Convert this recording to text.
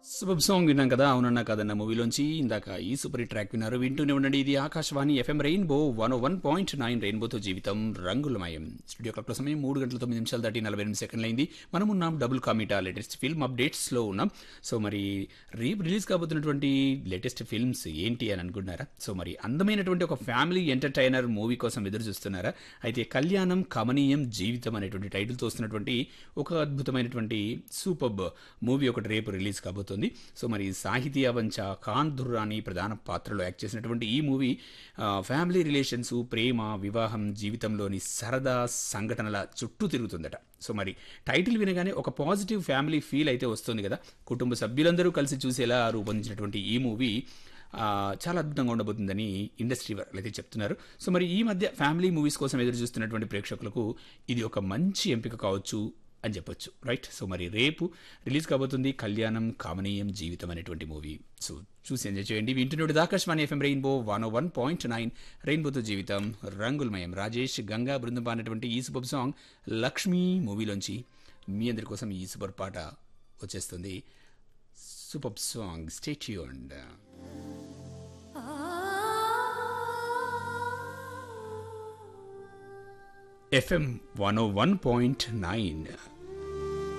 super song విన్నాం కదా అవునన్నా కాదన్న మూవీలోంచి ఇందాక ఈ సూపర్ హిట్ ట్రాక్ విన్నారు వింటూనే ఉండండి ఇది Akashvani FM rainbow one one point nine రెయిన్బోతో జీవితం రంగులమయం స్టూడియో క్లాక్లో సమయం మూడు గంటల తొమ్మిది నిమిషాలు దాటి నలభై ఎనిమిది సెకండ్లు అయింది మనం ఉన్నాం డబుల్ కామిటా లేటెస్ట్ ఫిల్మ్ అప్డేట్స్లో ఉన్నాం సో మరి రేపు రిలీజ్ కాబోతున్నటువంటి లేటెస్ట్ ఫిల్మ్స్ ఏంటి అని అనుకుంటున్నారా సో మరి అందమైనటువంటి ఒక ఫ్యామిలీ ఎంటర్టైనర్ మూవీ కోసం ఎదురు చూస్తున్నారా అయితే కళ్యాణం కమనీయం జీవితం అనేటువంటి టైటిల్తో వస్తున్నటువంటి ఒక అద్భుతమైనటువంటి సూపర్ మూవీ ఒకటి రేపు రిలీజ్ కాబోతుంది సో మరి సాహితీ అవంచ ఖాన్ దుర్రాని ప్రధాన పాత్రలో యాక్ట్ చేసినటువంటి ఈ మూవీ ఆ, ఫ్యామిలీ రిలేషన్స్ ప్రేమ వివాహం జీవితంలోని సరదా సంఘటనల చుట్టూ తిరుగుతుందట సో మరి టైటిల్ వినగానే ఒక పాజిటివ్ ఫ్యామిలీ ఫీల్ అయితే వస్తుంది కదా కుటుంబ సభ్యులందరూ కలిసి చూసేలా రూపొందించినటువంటి ఈ మూవీ ఆ, చాలా అద్భుతంగా ఉండబోతుందని ఇండస్ట్రీ వర్లు అయితే చెప్తున్నారు సో మరి ఈ మధ్య ఫ్యామిలీ మూవీస్ కోసం ఎదురు చూస్తున్నటువంటి ప్రేక్షకులకు ఇది ఒక మంచి ఎంపిక కావచ్చు అని చెప్పొచ్చు రైట్ సో మరి రేపు రిలీజ్ కాబోతుంది కళ్యాణం కామనీయం జీవితం అనేటువంటి మూవీ సో చూసి ఎంజాయ్ చేయండి వింటున్నాడు Akashvani FM rainbow one one point nine రెయిన్బోతో జీవితం రంగులమయం రాజేష్ గంగా బృందం అనేటువంటి ఈ సూపర్ సాంగ్ లక్ష్మీ మూవీలోంచి మీ అందరి కోసం ఈ సూపర్ పాట వచ్చేస్తుంది సూపర్ సాంగ్ స్టేట్యూండ్ FM one one point nine